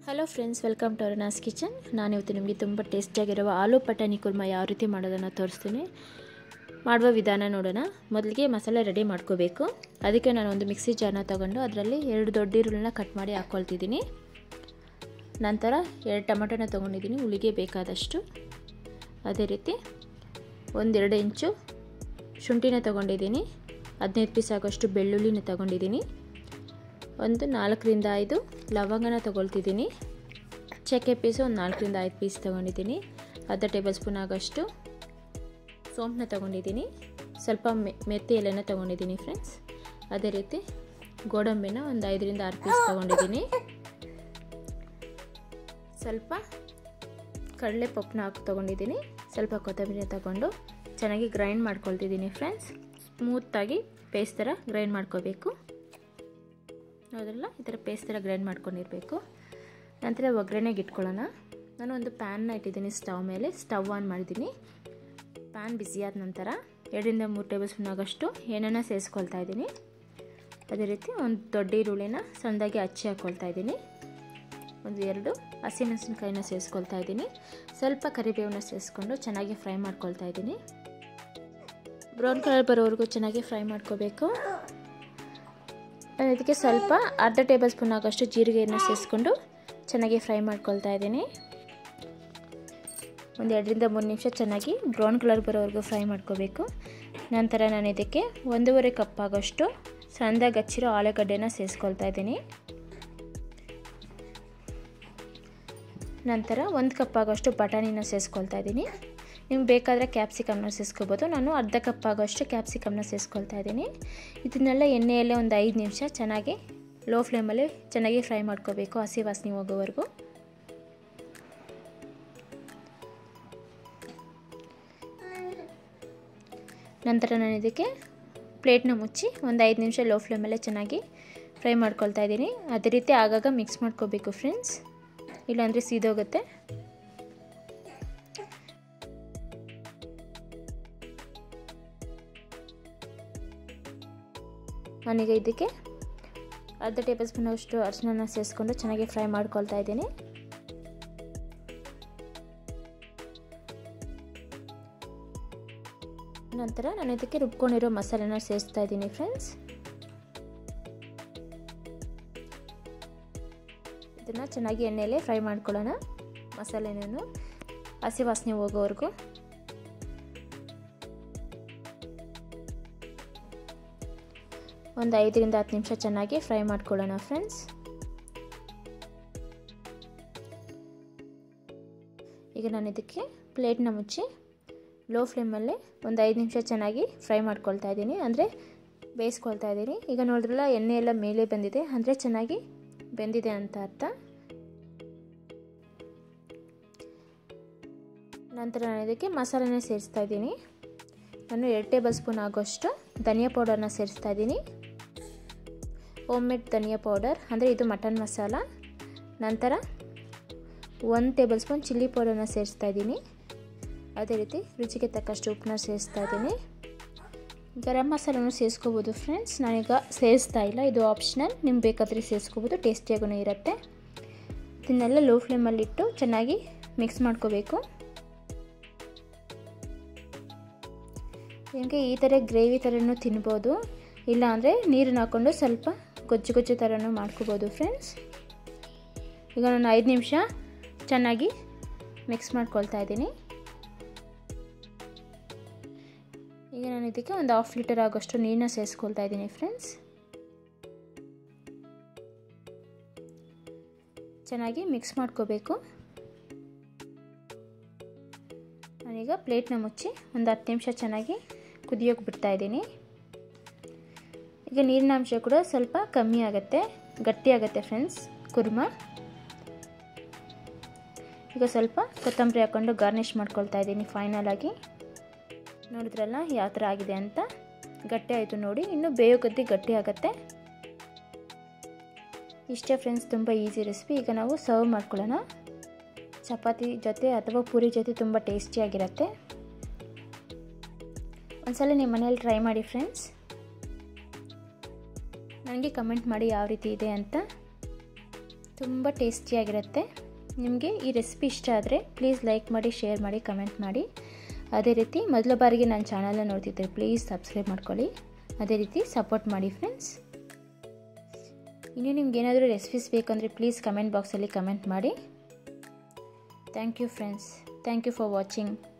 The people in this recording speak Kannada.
hello friends welcome to Aruna's kitchen ನಾನಿವತ್ತು ನಿಮಗೆ ತುಂಬ ಟೇಸ್ಟಿಯಾಗಿರುವ ಆಲೂ ಪಟಾಣಿ ಕುರ್ಮ ಯಾವ ರೀತಿ ಮಾಡೋದನ್ನು ತೋರಿಸ್ತೀನಿ ಮಾಡುವ ವಿಧಾನ ನೋಡೋಣ ಮೊದಲಿಗೆ ಮಸಾಲೆ ರೆಡಿ ಮಾಡ್ಕೋಬೇಕು ಅದಕ್ಕೆ ನಾನು ಒಂದು ಮಿಕ್ಸಿ ಜಾರ್ನ ತೊಗೊಂಡು ಅದರಲ್ಲಿ ಎರಡು ದೊಡ್ಡ ಈರುಳ್ಳಿನ ಕಟ್ ಮಾಡಿ ಹಾಕ್ಕೊಳ್ತಿದ್ದೀನಿ ನಂತರ ಎರಡು ಟೊಮೆಟೊನ ತೊಗೊಂಡಿದ್ದೀನಿ ಹುಳಿಗೆ ಬೇಕಾದಷ್ಟು ಅದೇ ರೀತಿ ಒಂದೆರಡು ಇಂಚು ಶುಂಠಿನ ತೊಗೊಂಡಿದ್ದೀನಿ ಹದಿನೈದು ಪೀಸ್ ಆಗೋಷ್ಟು ಬೆಳ್ಳುಳ್ಳಿನ ತೊಗೊಂಡಿದ್ದೀನಿ ಒಂದು ನಾಲ್ಕರಿಂದ ಐದು ಲವಂಗನ ತೊಗೊಳ್ತಿದ್ದೀನಿ ಚಕ್ಕೆ ಪೀಸು ಒಂದು ನಾಲ್ಕರಿಂದ ಐದು ಪೀಸ್ ತೊಗೊಂಡಿದ್ದೀನಿ ಅರ್ಧ ಟೇಬಲ್ ಸ್ಪೂನ್ ಆಗೋಷ್ಟು ಸೋಂಪನ್ನ ತೊಗೊಂಡಿದ್ದೀನಿ ಸ್ವಲ್ಪ ಮೆ ಮೆತ್ತಿ ಎಲೆನ ತೊಗೊಂಡಿದ್ದೀನಿ ಫ್ರೆಂಡ್ಸ್ ಅದೇ ರೀತಿ ಗೋಡಂಬಿನ ಒಂದು ಐದರಿಂದ ಆರು ಪೀಸ್ ತೊಗೊಂಡಿದ್ದೀನಿ ಸ್ವಲ್ಪ ಕಡಲೆ ಪಪ್ಪನ್ನ ಹಾಕಿ ತೊಗೊಂಡಿದ್ದೀನಿ ಸ್ವಲ್ಪ ಕೊತ್ತಂಬರಿ ತಗೊಂಡು ಚೆನ್ನಾಗಿ ಗ್ರೈಂಡ್ ಮಾಡ್ಕೊಳ್ತಿದ್ದೀನಿ ಫ್ರೆಂಡ್ಸ್ ಸ್ಮೂತಾಗಿ ಪೇಸ್ಟ್ ಥರ ಗ್ರೈಂಡ್ ಮಾಡ್ಕೋಬೇಕು ಹೌದಲ್ಲ ಈ ಥರ ಪೇಸ್ಟ್ ಥರ ಗ್ರೈಂಡ್ ಮಾಡ್ಕೊಂಡಿರಬೇಕು ನಂತರ ಒಗ್ಗರಣೆಗೆ ಇಟ್ಕೊಳ್ಳೋಣ ನಾನು ಒಂದು ಪ್ಯಾನ್ನ ಇಟ್ಟಿದ್ದೀನಿ ಸ್ಟವ್ ಮೇಲೆ ಸ್ಟವ್ ಆನ್ ಮಾಡಿದ್ದೀನಿ ಪ್ಯಾನ್ ಬಿಸಿಯಾದ ನಂತರ ಎರಡರಿಂದ ಮೂರು ಟೇಬಲ್ ಸ್ಪೂನ್ ಆಗೋಷ್ಟು ಎಣ್ಣೆನ ಸೇರಿಸ್ಕೊಳ್ತಾ ಇದ್ದೀನಿ ಅದೇ ರೀತಿ ಒಂದು ದೊಡ್ಡ ಈರುಳ್ಳಿನ ಸಣ್ಣದಾಗಿ ಹಚ್ಚಿ ಹಾಕ್ಕೊಳ್ತಾ ಇದ್ದೀನಿ ಒಂದು ಎರಡು ಹಸಿಮೆಣಸಿನ್ಕಾಯಿನ ಸೇರಿಸ್ಕೊಳ್ತಾ ಇದ್ದೀನಿ ಸ್ವಲ್ಪ ಕರಿಬೇವನ್ನ ಸೇರಿಸ್ಕೊಂಡು ಚೆನ್ನಾಗಿ ಫ್ರೈ ಮಾಡ್ಕೊಳ್ತಾ ಇದ್ದೀನಿ ಬ್ರೌನ್ ಕಲರ್ ಬರೋವರೆಗೂ ಚೆನ್ನಾಗಿ ಫ್ರೈ ಮಾಡ್ಕೋಬೇಕು ನಾನು ಇದಕ್ಕೆ ಸ್ವಲ್ಪ ಅರ್ಧ ಟೇಬಲ್ ಸ್ಪೂನ್ ಆಗೋಷ್ಟು ಜೀರಿಗೆಯನ್ನು ಸೇರಿಸ್ಕೊಂಡು ಚೆನ್ನಾಗಿ ಫ್ರೈ ಮಾಡ್ಕೊಳ್ತಾ ಇದ್ದೀನಿ ಒಂದು ಎರಡರಿಂದ ಮೂರು ನಿಮಿಷ ಚೆನ್ನಾಗಿ ಬ್ರೌನ್ ಕಲರ್ ಬರೋವರೆಗೂ ಫ್ರೈ ಮಾಡ್ಕೋಬೇಕು ನಂತರ ನಾನು ಇದಕ್ಕೆ ಒಂದೂವರೆ ಕಪ್ ಆಗೋಷ್ಟು ಸಣ್ಣದಾಗಿ ಹಚ್ಚಿರೋ ಆಲೂಗಡ್ಡೆನ ಸೇರಿಸ್ಕೊಳ್ತಾ ಇದ್ದೀನಿ ನಂತರ ಒಂದು ಕಪ್ ಆಗೋಷ್ಟು ಬಟಾಣಿನ ಸೇರಿಸ್ಕೊಳ್ತಾ ಇದ್ದೀನಿ ನಿಮ್ಗೆ ಬೇಕಾದರೆ ಕ್ಯಾಪ್ಸಿಕಮ್ನ ಸೇರಿಸ್ಕೋಬೋದು ನಾನು ಅರ್ಧ ಕಪ್ ಆಗೋಷ್ಟು ಕ್ಯಾಪ್ಸಿಕಮ್ನ ಸೇರಿಸ್ಕೊಳ್ತಾ ಇದ್ದೀನಿ ಇದನ್ನೆಲ್ಲ ಎಣ್ಣೆಯಲ್ಲೇ ಒಂದು ಐದು ನಿಮಿಷ ಚೆನ್ನಾಗಿ ಲೋ ಫ್ಲೇಮಲ್ಲಿ ಚೆನ್ನಾಗಿ ಫ್ರೈ ಮಾಡ್ಕೋಬೇಕು ಹಸಿ ವಾಸನೆ ಹೋಗೋವರೆಗೂ ನಂತರ ನಾನು ಇದಕ್ಕೆ ಪ್ಲೇಟ್ನ ಮುಚ್ಚಿ ಒಂದು ಐದು ನಿಮಿಷ ಲೋ ಫ್ಲೇಮಲ್ಲೇ ಚೆನ್ನಾಗಿ ಫ್ರೈ ಮಾಡ್ಕೊಳ್ತಾ ಇದ್ದೀನಿ ಅದೇ ರೀತಿ ಆಗಾಗ ಮಿಕ್ಸ್ ಮಾಡ್ಕೋಬೇಕು ಫ್ರೆಂಡ್ಸ್ ಇಲ್ಲಾಂದರೆ ಸೀದೋಗುತ್ತೆ ನಾನೀಗ ಇದಕ್ಕೆ ಅರ್ಧ ಟೇಬಲ್ ಸ್ಪೂನ್ ಅಷ್ಟು ಅರಿಶಿನ ಸೇರಿಸ್ಕೊಂಡು ಚೆನ್ನಾಗಿ ಫ್ರೈ ಮಾಡ್ಕೊಳ್ತಾ ಇದ್ದೀನಿ ನಂತರ ನಾನು ಇದಕ್ಕೆ ರುಬ್ಕೊಂಡಿರೋ ಮಸಾಲೆನ ಸೇರಿಸ್ತಾ ಇದ್ದೀನಿ ಫ್ರೆಂಡ್ಸ್ ಇದನ್ನು ಚೆನ್ನಾಗಿ ಎಣ್ಣೆಯಲ್ಲೇ ಫ್ರೈ ಮಾಡ್ಕೊಳ್ಳೋಣ ಮಸಾಲೆನೂ ಹಸಿ ವಾಸನೆ ಹೋಗೋವರೆಗೂ ಒಂದು ಐದರಿಂದ ಹತ್ತು ನಿಮಿಷ ಚೆನ್ನಾಗಿ ಫ್ರೈ ಮಾಡ್ಕೊಳ್ಳೋಣ ಫ್ರೆಂಡ್ಸ್ ಈಗ ನಾನು ಇದಕ್ಕೆ ಪ್ಲೇಟ್ನ ಮುಚ್ಚಿ ಲೋ ಫ್ಲೇಮಲ್ಲೇ ಒಂದು ಐದು ನಿಮಿಷ ಚೆನ್ನಾಗಿ ಫ್ರೈ ಮಾಡ್ಕೊಳ್ತಾ ಇದ್ದೀನಿ ಅಂದರೆ ಬೇಯಿಸ್ಕೊಳ್ತಾ ಇದ್ದೀನಿ ಈಗ ನೋಡಿದ್ರಲ್ಲ ಎಣ್ಣೆ ಎಲ್ಲ ಮೇಲೆ ಬಂದಿದೆ ಅಂದರೆ ಚೆನ್ನಾಗಿ ಬೆಂದಿದೆ ಅಂತ ಅರ್ಥ ನಂತರ ನಾನು ಇದಕ್ಕೆ ಮಸಾಲೆನ ಸೇರಿಸ್ತಾ ಇದ್ದೀನಿ ನಾನು ಎರಡು ಟೇಬಲ್ ಸ್ಪೂನ್ ಆಗೋಷ್ಟು ಧನಿಯಾ ಪೌಡರ್ನ ಸೇರಿಸ್ತಾ ಇದ್ದೀನಿ ಹೋಮ್ ಮೇಡ್ ಧನಿಯಾ ಪೌಡರ್ ಅಂದರೆ ಇದು ಮಟನ್ ಮಸಾಲ ನಂತರ ಒಂದು ಟೇಬಲ್ ಸ್ಪೂನ್ ಚಿಲ್ಲಿ ಪೌಡರ್ನ ಸೇರಿಸ್ತಾ ಇದ್ದೀನಿ ಅದೇ ರೀತಿ ರುಚಿಗೆ ತಕ್ಕಷ್ಟು ಉಪ್ಪನ್ನ ಸೇರಿಸ್ತಾ ಇದ್ದೀನಿ ಗರಂ ಮಸಾಲನೂ ಸೇರಿಸ್ಕೋಬೋದು ಫ್ರೆಂಡ್ಸ್ ನಾನೀಗ ಸೇರಿಸ್ತಾ ಇಲ್ಲ ಇದು ಆಪ್ಷನಲ್ ನಿಮ್ಗೆ ಬೇಕಾದರೆ ಸೇರಿಸ್ಕೋಬೋದು ಟೇಸ್ಟಿಯಾಗೂ ಇರುತ್ತೆ ಇದನ್ನೆಲ್ಲ ಲೋ ಫ್ಲೇಮಲ್ಲಿಟ್ಟು ಚೆನ್ನಾಗಿ ಮಿಕ್ಸ್ ಮಾಡ್ಕೋಬೇಕು ನಿಮಗೆ ಈ ಥರ ಗ್ರೇವಿ ಥರನೂ ತಿನ್ಬೋದು ಇಲ್ಲಾಂದರೆ ನೀರನ್ನು ಹಾಕ್ಕೊಂಡು ಸ್ವಲ್ಪ ಗೊಜ್ಜು ಗೊಜ್ಜು ಥರನೂ ಮಾಡ್ಕೋಬೋದು ಫ್ರೆಂಡ್ಸ್ ಈಗ ನಾನು ಐದು ನಿಮಿಷ ಚೆನ್ನಾಗಿ ಮಿಕ್ಸ್ ಮಾಡ್ಕೊಳ್ತಾ ಇದ್ದೀನಿ ಈಗ ನಾನು ಇದಕ್ಕೆ ಒಂದು ಹಾಫ್ ಲೀಟರ್ ಆಗೋಷ್ಟು ನೀರನ್ನ ಸೇರಿಸ್ಕೊಳ್ತಾ ಇದ್ದೀನಿ ಫ್ರೆಂಡ್ಸ್ ಚೆನ್ನಾಗಿ ಮಿಕ್ಸ್ ಮಾಡ್ಕೋಬೇಕು ನಾನೀಗ ಪ್ಲೇಟ್ನ ಮುಚ್ಚಿ ಒಂದು ಹತ್ತು ನಿಮಿಷ ಚೆನ್ನಾಗಿ ಕುದಿಯೋಕೆ ಬಿಡ್ತಾ ಇದ್ದೀನಿ ಈಗ ನೀರಿನ ಅಂಶ ಕೂಡ ಸ್ವಲ್ಪ ಕಮ್ಮಿ ಆಗುತ್ತೆ ಗಟ್ಟಿ ಆಗುತ್ತೆ ಫ್ರೆಂಡ್ಸ್ ಕುರ್ಮ ಈಗ ಸ್ವಲ್ಪ ಕೊತ್ತಂಬರಿ ಹಾಕ್ಕೊಂಡು ಗಾರ್ನಿಷ್ ಮಾಡ್ಕೊಳ್ತಾ ಇದ್ದೀನಿ ಫೈನಲ್ ಆಗಿ ನೋಡಿದ್ರಲ್ಲ ಯಾವ ಥರ ಆಗಿದೆ ಅಂತ ಗಟ್ಟಿ ಆಯಿತು ನೋಡಿ ಇನ್ನು ಬೇಯೋ ಗದ್ದಿ ಗಟ್ಟಿ ಆಗುತ್ತೆ ಇಷ್ಟೇ ಫ್ರೆಂಡ್ಸ್ ತುಂಬ ಈಸಿ ರೆಸಿಪಿ ಈಗ ನಾವು ಸರ್ವ್ ಮಾಡ್ಕೊಳ್ಳೋಣ ಚಪಾತಿ ಜೊತೆ ಅಥವಾ ಪೂರಿ ಜೊತೆ ತುಂಬ ಟೇಸ್ಟಿಯಾಗಿರುತ್ತೆ ಒಂದ್ಸಲ ನಿಮ್ಮ ಮನೇಲಿ ಟ್ರೈ ಮಾಡಿ ಫ್ರೆಂಡ್ಸ್ ನನಗೆ ಕಮೆಂಟ್ ಮಾಡಿ ಯಾವ ರೀತಿ ಇದೆ ಅಂತ ತುಂಬ ಟೇಸ್ಟಿಯಾಗಿರುತ್ತೆ ನಿಮಗೆ ಈ ರೆಸಿಪಿ ಇಷ್ಟ ಆದರೆ ಪ್ಲೀಸ್ ಲೈಕ್ ಮಾಡಿ ಶೇರ್ ಮಾಡಿ ಕಮೆಂಟ್ ಮಾಡಿ ಅದೇ ರೀತಿ ಮೊದಲ ಬಾರಿಗೆ ನನ್ನ ಚಾನಲ್ನ ನೋಡ್ತಿದ್ದರೆ ಪ್ಲೀಸ್ ಸಬ್ಸ್ಕ್ರೈಬ್ ಮಾಡ್ಕೊಳ್ಳಿ ಅದೇ ರೀತಿ ಸಪೋರ್ಟ್ ಮಾಡಿ ಫ್ರೆಂಡ್ಸ್ ಇನ್ನು ನಿಮ್ಗೆ ಏನಾದರೂ ರೆಸಿಪೀಸ್ ಬೇಕಂದರೆ ಪ್ಲೀಸ್ ಕಮೆಂಟ್ ಬಾಕ್ಸಲ್ಲಿ ಕಮೆಂಟ್ ಮಾಡಿ thank you friends thank you for watching